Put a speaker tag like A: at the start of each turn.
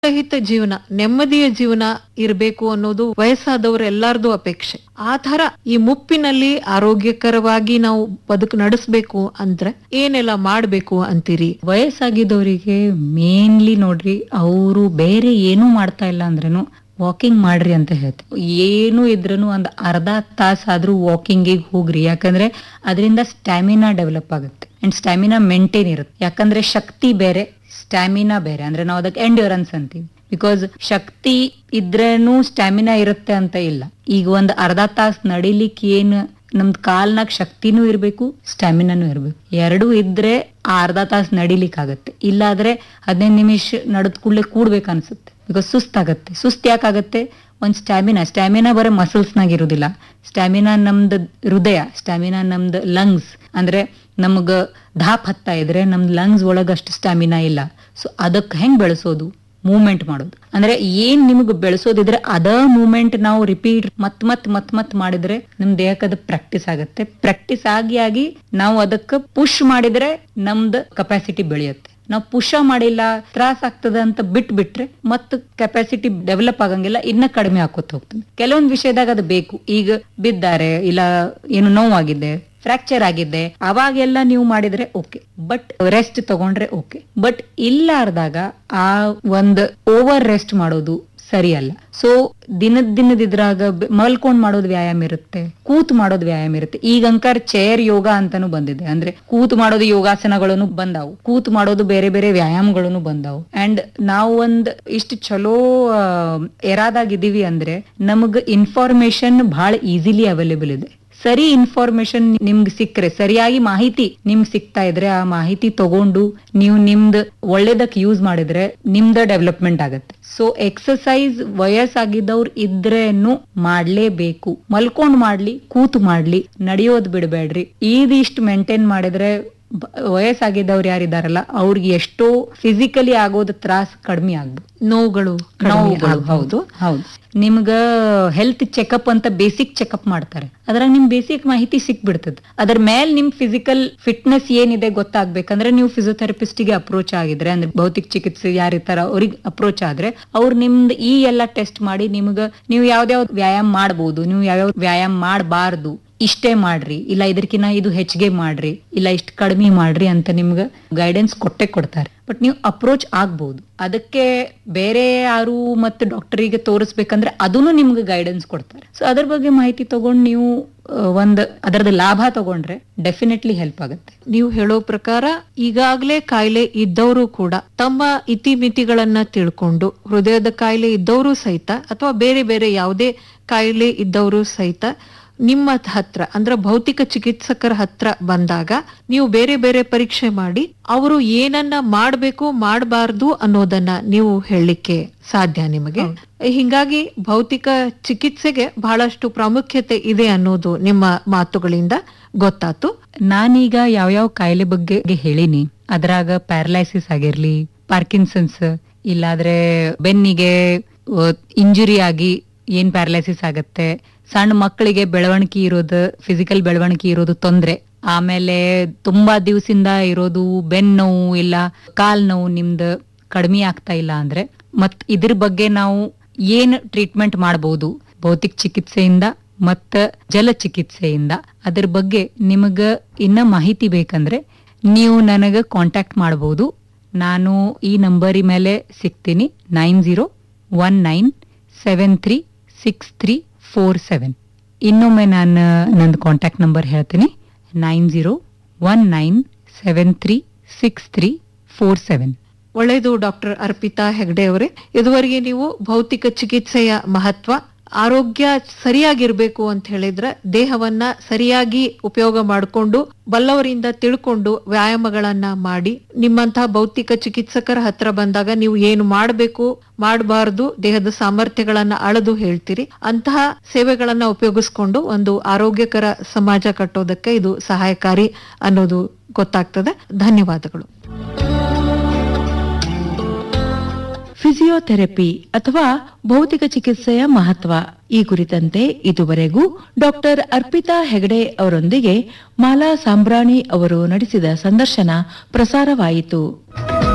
A: ರಹಿತ ಜೀವನ ನೆಮ್ಮದಿಯ ಜೀವನ ಇರಬೇಕು ಅನ್ನೋದು ವಯಸ್ಸಾದವರ ಎಲ್ಲಾರ್ದು ಅಪೇಕ್ಷೆ ಆ ತರ ಈ ಮುಪ್ಪಿನಲ್ಲಿ ಆರೋಗ್ಯಕರವಾಗಿ ನಾವು ಬದುಕು ನಡೆಸಬೇಕು ಅಂದ್ರೆ ಏನೆಲ್ಲ ಮಾಡ್ಬೇಕು ಅಂತೀರಿ
B: ವಯಸ್ಸಾಗಿದ್ದವರಿಗೆ ಮೇನ್ಲಿ ನೋಡ್ರಿ ಅವರು ಬೇರೆ ಏನೂ ಮಾಡ್ತಾ ಇಲ್ಲ ಅಂದ್ರೇನು ವಾಕಿಂಗ್ ಮಾಡ್ರಿ ಅಂತ ಹೇಳ್ತೀವಿ ಏನು ಇದ್ರೂ ಒಂದ್ ಅರ್ಧ ತಾಸ್ ಆದ್ರೂ ವಾಕಿಂಗಿಗೆ ಹೋಗ್ರಿ ಯಾಕಂದ್ರೆ ಅದರಿಂದ ಸ್ಟ್ಯಾಮಿನಾ ಡೆವಲಪ್ ಆಗುತ್ತೆ ಅಂಡ್ ಸ್ಟ್ಯಾಮಿನಾ ಮೇಂಟೈನ್ ಇರುತ್ತೆ ಯಾಕಂದ್ರೆ ಶಕ್ತಿ ಬೇರೆ ಸ್ಟ್ಯಾಮಿನಾ ಬೇರೆ ಅಂದ್ರೆ ನಾವು ಅದಕ್ಕೆ ಎಂಡ್ಯೂರೆನ್ಸ್ ಅಂತೀವಿ ಬಿಕಾಸ್ ಶಕ್ತಿ ಇದ್ರೇನು ಸ್ಟ್ಯಾಮಿನಾ ಇರುತ್ತೆ ಅಂತ ಇಲ್ಲ ಈಗ ಒಂದ್ ಅರ್ಧ ತಾಸ್ ನಡಿಲಿಕ್ಕೆ ಏನ್ ನಮ್ದ್ ಕಾಲ್ನಾಗ ಶಕ್ತಿನೂ ಇರ್ಬೇಕು ಸ್ಟ್ಯಾಮಿನಾನು ಇರ್ಬೇಕು ಎರಡೂ ಇದ್ರೆ ಆ ಅರ್ಧ ತಾಸ್ ನಡಿಲಿಕ್ ಆಗತ್ತೆ ಇಲ್ಲಾದ್ರೆ ಹದಿನೈದು ನಿಮಿಷ ನಡೆದ್ ಕೂಡ್ಲೆ ಕೂಡ್ಬೇಕು ಅನ್ಸುತ್ತೆ ಬಿಕಾಸ್ ಸುಸ್ತಾಗತ್ತೆ ಸುಸ್ತ್ ಯಾಕಾಗತ್ತೆ ಒಂದ್ ಸ್ಟ್ಯಾಮಿನಾ ಸ್ಟ್ಯಾಮಿನಾ ಬರೀ ಮಸಲ್ಸ್ನಾಗ ಇರುದಿಲ್ಲ ಸ್ಟ್ಯಾಮಿನಾ ನಮ್ದು ಹೃದಯ ಸ್ಟ್ಯಾಮಿನಾ ನಮ್ದು ಲಂಗ್ಸ್ ಅಂದ್ರೆ ನಮಗ ಧಾಪ್ ಹತ್ತಾ ಇದ್ರೆ ನಮ್ ಲಂಗ್ಸ್ ಒಳಗ ಅಷ್ಟು ಸ್ಟ್ಯಾಮಿನಾ ಇಲ್ಲ ಸೊ ಅದಕ್ಕೆ ಹೆಂಗ್ ಬೆಳೆಸೋದು ಮೂವ್ಮೆಂಟ್ ಮಾಡೋದು ಅಂದ್ರೆ ಏನ್ ನಿಮ್ಗೆ ಬೆಳೆಸೋದಿದ್ರೆ ಅದ ಮೂವ್ಮೆಂಟ್ ನಾವು ರಿಪೀಟ್ ಮತ್ ಮತ್ ಮತ್ ಮತ್ ಮಾಡಿದ್ರೆ ನಮ್ ದೇಹಕ್ಕೆ ಅದು ಪ್ರಾಕ್ಟೀಸ್ ಆಗುತ್ತೆ ಪ್ರಾಕ್ಟೀಸ್ ಆಗಿ ಆಗಿ ನಾವು ಅದಕ್ಕೆ ಪುಷ್ ಮಾಡಿದ್ರೆ ನಮ್ದು ಕೆಪಾಸಿಟಿ ಬೆಳೆಯುತ್ತೆ ನಾವು ಪುಷ ಮಾಡಿಲ್ಲ ತ್ರಾಸ ಆಗ್ತದ ಅಂತ ಬಿಟ್ ಬಿಟ್ರೆ ಮತ್ತ ಕೆಪಾಸಿಟಿ ಡೆವಲಪ್ ಆಗಂಗಿಲ್ಲ ಇನ್ನ ಕಡಿಮೆ ಆಕೋತ ಹೋಗ್ತದೆ ಕೆಲವೊಂದು ವಿಷಯದಾಗ ಅದು ಬೇಕು ಈಗ ಬಿದ್ದಾರೆ ಇಲ್ಲ ಏನು ನೋವಾಗಿದೆ ಫ್ರಾಕ್ಚರ್ ಆಗಿದೆ ಅವಾಗೆಲ್ಲ ನೀವು ಮಾಡಿದ್ರೆ ಓಕೆ ಬಟ್ ರೆಸ್ಟ್ ತಗೊಂಡ್ರೆ ಓಕೆ ಬಟ್ ಇಲ್ಲಾರ್ದಾಗ ಆ ಒಂದ್ ಓವರ್ ರೆಸ್ಟ್ ಮಾಡೋದು ಸರಿಯಲ್ಲ ಸೊ ದಿನದ ದಿನದ ಇದ್ರಾಗ ಬೆ- ಮಲ್ಕೊಂಡ್ ಮಾಡೋದು ವ್ಯಾಯಾಮ ಇರುತ್ತೆ ಕೂತ್ ಮಾಡೋದು ವ್ಯಾಯಾಮ ಇರುತ್ತೆ ಈಗ ಅಂಕರ್ ಚೇರ್ ಯೋಗ ಅಂತಾನು ಬಂದಿದೆ ಅಂದ್ರೆ ಕೂತ್ ಮಾಡೋದು ಯೋಗಾಸನಗಳನ್ನು ಬಂದಾವು ಕೂತ್ ಮಾಡೋದು ಬೇರೆ ಬೇರೆ ವ್ಯಾಯಾಮಗಳನ್ನು ಬಂದಾವು ಅಂಡ್ ನಾವು ಒಂದ್ ಇಷ್ಟು ಚಲೋ ಎರಾದಾಗಿದ್ದೀವಿ ಅಂದ್ರೆ ನಮಗ್ ಇನ್ಫಾರ್ಮೇಶನ್ ಬಹಳ ಈಸಿಲಿ ಅವೈಲೇಬಲ್ ಇದೆ ಸರಿ ಇನ್ಫಾರ್ಮೇಶನ್ ನಿಮ್ಗೆ ಸಿಕ್ಕರೆ ಸರಿಯಾಗಿ ಮಾಹಿತಿ ನಿಮ್ಗೆ ಸಿಗ್ತಾ ಇದ್ರೆ ಆ ಮಾಹಿತಿ ತಗೊಂಡು ನೀವು ನಿಮ್ದು ಒಳ್ಳೇದಕ್ಕೆ ಯೂಸ್ ಮಾಡಿದ್ರೆ ನಿಮ್ದ ಡೆವಲಪ್ಮೆಂಟ್ ಆಗತ್ತೆ ಸೊ ಎಕ್ಸಸೈಸ್ ವಯಸ್ಸಾಗಿದ್ದವ್ರು ಇದ್ರೇನು ಮಾಡ್ಲೇಬೇಕು ಮಲ್ಕೊಂಡ್ ಮಾಡ್ಲಿ ಕೂತ್ ಮಾಡ್ಲಿ ನಡೆಯೋದ್ ಬಿಡಬೇಡ್ರಿ ಇದಿಷ್ಟು ಮೇಂಟೈನ್ ಮಾಡಿದ್ರೆ ಬ- ವಯಸ್ಸಾಗಿದ್ದವ್ರು ಯಾರಿದಾರಲ್ಲ ಅವ್ರಿಗೆ ಎಷ್ಟೋ ಫಿಸಿಕಲಿ ಆಗೋದು ತ್ರಾಸ್ ಕಡಿಮೆ ಆಗ್ಬೋದು
A: ನೋವುಗಳು ಕಡಿಮೆ
B: ನೋವುಗಳು
A: ಆಗ್ಬೋದು.
B: ಹೌದು ಹೌದು ನಿಮ್ಗ ಹೆಲ್ತ್ ಚೆಕಪ್ ಅಂತ ಬೇಸಿಕ್ ಚೆಕಪ್ ಮಾಡ್ತಾರೆ ಅದ್ರಾಗ ನಿಮ್ ಬೇಸಿಕ್ ಮಾಹಿತಿ ಸಿಕ್ಬಿಡ್ತದ ಅದ್ರ ಮೇಲ್ ನಿಮ್ ಫಿಸಿಕಲ್ ಫಿಟ್ನೆಸ್ ಏನಿದೆ ಗೊತ್ತಾಗ್ಬೇಕಂದ್ರೆ ನೀವು ಫಿಸಿಯೋಥೆರಪಿಸ್ಟಿಗೆ ಅಪ್ರೋಚ್ ಆಗಿದ್ರೆ ಅಂದ್ರೆ ಭೌತಿಕ ಚಿಕಿತ್ಸೆ ಯಾರಿರ್ತಾರ ಅವ್ರಿಗೆ ಅಪ್ರೋಚ್ ಆದ್ರೆ ಅವ್ರು ನಿಮ್ದು ಈ ಎಲ್ಲ ಟೆಸ್ಟ್ ಮಾಡಿ ನಿಮ್ಗ ನೀವು ಯಾವ್ದಾವ್ ವ್ಯಾಯಾಮ ಮಾಡ್ಬೋದು ನೀವು ಯಾವ್ಯಾವ ವ್ಯಾಯಾಮ ಮಾಡಬಾರ್ದು ಇಷ್ಟೇ ಮಾಡ್ರಿ ಇಲ್ಲ ಇದಕ್ಕಿನ್ನ ಇದು ಹೆಚ್ಚಿಗೆ ಮಾಡ್ರಿ ಇಲ್ಲ ಇಷ್ಟು ಕಡಿಮೆ ಮಾಡ್ರಿ ಅಂತ ನಿಮ್ಗೆ ಗೈಡೆನ್ಸ್ ಕೊಟ್ಟೆ ಕೊಡ್ತಾರೆ ಬಟ್ ನೀವು ಅಪ್ರೋಚ್ ಆಗ್ಬಹುದು ಅದಕ್ಕೆ ಬೇರೆ ಯಾರು ಮತ್ತೆ ಡಾಕ್ಟರಿಗೆ ತೋರಿಸ್ಬೇಕಂದ್ರೆ ಅದನ್ನು ನಿಮ್ಗೆ ಗೈಡೆನ್ಸ್ ಕೊಡ್ತಾರೆ ಸೊ ಅದ್ರ ಬಗ್ಗೆ ಮಾಹಿತಿ ತಗೊಂಡು ನೀವು ಆ, ಒಂದ್ ಅದರದ ಲಾಭ ತಗೊಂಡ್ರೆ ಡೆಫಿನೆಟ್ಲಿ ಹೆಲ್ಪ್ ಆಗುತ್ತೆ
A: ನೀವು ಹೇಳೋ ಪ್ರಕಾರ ಈಗಾಗಲೇ ಕಾಯಿಲೆ ಇದ್ದವರು ಕೂಡ ತಮ್ಮ ಇತಿಮಿತಿಗಳನ್ನ ತಿಳ್ಕೊಂಡು ಹೃದಯದ ಕಾಯಿಲೆ ಇದ್ದವರು ಸಹಿತ ಅಥವಾ ಬೇರೆ ಬೇರೆ ಯಾವುದೇ ಕಾಯಿಲೆ ಇದ್ದವರು ಸಹಿತ ನಿಮ್ಮ ಹತ್ರ ಅಂದ್ರೆ ಭೌತಿಕ ಚಿಕಿತ್ಸಕರ ಹತ್ರ ಬಂದಾಗ ನೀವು ಬೇರೆ ಬೇರೆ ಪರೀಕ್ಷೆ ಮಾಡಿ ಅವರು ಏನನ್ನ ಮಾಡ್ಬೇಕು ಮಾಡಬಾರ್ದು ಅನ್ನೋದನ್ನ ನೀವು ಹೇಳಲಿಕ್ಕೆ ಸಾಧ್ಯ ನಿಮಗೆ ಹಿಂಗಾಗಿ ಭೌತಿಕ ಚಿಕಿತ್ಸೆಗೆ ಬಹಳಷ್ಟು ಪ್ರಾಮುಖ್ಯತೆ ಇದೆ ಅನ್ನೋದು ನಿಮ್ಮ ಮಾತುಗಳಿಂದ ಗೊತ್ತಾತು
B: ನಾನೀಗ ಯಾವ್ಯಾವ ಕಾಯಿಲೆ ಬಗ್ಗೆ ಹೇಳಿನಿ ಅದ್ರಾಗ ಪ್ಯಾರಲೈಸಿಸ್ ಆಗಿರ್ಲಿ ಪಾರ್ಕಿನ್ಸನ್ಸ್ ಇಲ್ಲಾದ್ರೆ ಬೆನ್ನಿಗೆ ಇಂಜುರಿ ಆಗಿ ಏನ್ ಪ್ಯಾರಲೈಸಿಸ್ ಆಗತ್ತೆ ಸಣ್ಣ ಮಕ್ಕಳಿಗೆ ಬೆಳವಣಿಗೆ ಇರೋದು ಫಿಸಿಕಲ್ ಬೆಳವಣಿಗೆ ಇರೋದು ತೊಂದ್ರೆ ಆಮೇಲೆ ತುಂಬಾ ದಿವಸದಿಂದ ಇರೋದು ಬೆನ್ ನೋವು ಇಲ್ಲ ಕಾಲ್ ನೋವು ನಿಮ್ದು ಕಡಿಮೆ ಆಗ್ತಾ ಇಲ್ಲ ಅಂದ್ರೆ ಮತ್ ಇದ್ರ ಬಗ್ಗೆ ನಾವು ಏನ್ ಟ್ರೀಟ್ಮೆಂಟ್ ಮಾಡಬಹುದು ಭೌತಿಕ ಚಿಕಿತ್ಸೆಯಿಂದ ಮತ್ತ ಜಲ ಚಿಕಿತ್ಸೆಯಿಂದ ಅದ್ರ ಬಗ್ಗೆ ನಿಮಗ ಇನ್ನ ಮಾಹಿತಿ ಬೇಕಂದ್ರೆ ನೀವು ನನಗ ಕಾಂಟ್ಯಾಕ್ಟ್ ಮಾಡಬಹುದು ನಾನು ಈ ನಂಬರಿ ಮೇಲೆ ಸಿಗ್ತೀನಿ nine zero one nine seven three six three four seven ಇನ್ನೊಮ್ಮೆ ನಾನು ನಂದು ಕಾಂಟ್ಯಾಕ್ಟ್ ನಂಬರ್ ಹೇಳ್ತೀನಿ nine zero one nine seven three six three four seven
A: ಒಳ್ಳೆಯದು ಡಾಕ್ಟರ್ ಅರ್ಪಿತಾ ಹೆಗ್ಡೆ ಅವರೇ ಇದುವರೆಗೆ ನೀವು ಭೌತಿಕ ಚಿಕಿತ್ಸೆಯ ಮಹತ್ವ ಆರೋಗ್ಯ ಸರಿಯಾಗಿರ್ಬೇಕು ಅಂತ ಹೇಳಿದ್ರೆ ದೇಹವನ್ನ ಸರಿಯಾಗಿ ಉಪಯೋಗ ಮಾಡಿಕೊಂಡು ಬಲ್ಲವರಿಂದ ತಿಳ್ಕೊಂಡು ವ್ಯಾಯಾಮಗಳನ್ನ ಮಾಡಿ ನಿಮ್ಮಂತಹ ಭೌತಿಕ ಚಿಕಿತ್ಸಕರ ಹತ್ರ ಬಂದಾಗ ನೀವು ಏನು ಮಾಡಬೇಕು ಮಾಡಬಾರದು ದೇಹದ ಸಾಮರ್ಥ್ಯಗಳನ್ನ ಅಳೆದು ಹೇಳ್ತೀರಿ ಅಂತಹ ಸೇವೆಗಳನ್ನ ಉಪಯೋಗಿಸ್ಕೊಂಡು ಒಂದು ಆರೋಗ್ಯಕರ ಸಮಾಜ ಕಟ್ಟೋದಕ್ಕೆ ಇದು ಸಹಾಯಕಾರಿ ಅನ್ನೋದು ಗೊತ್ತಾಗ್ತದೆ ಧನ್ಯವಾದಗಳು
C: ಫಿಸಿಯೋಥೆರಪಿ ಅಥವಾ ಭೌತಿಕ ಚಿಕಿತ್ಸೆಯ ಮಹತ್ವ ಈ ಕುರಿತಂತೆ ಇದುವರೆಗೂ ಡಾಕ್ಟರ್ ಅರ್ಪಿತಾ ಹೆಗಡೆ ಅವರೊಂದಿಗೆ ಮಾಲಾ ಸಾಂಬ್ರಾಣಿ ಅವರು ನಡೆಸಿದ ಸಂದರ್ಶನ ಪ್ರಸಾರವಾಯಿತು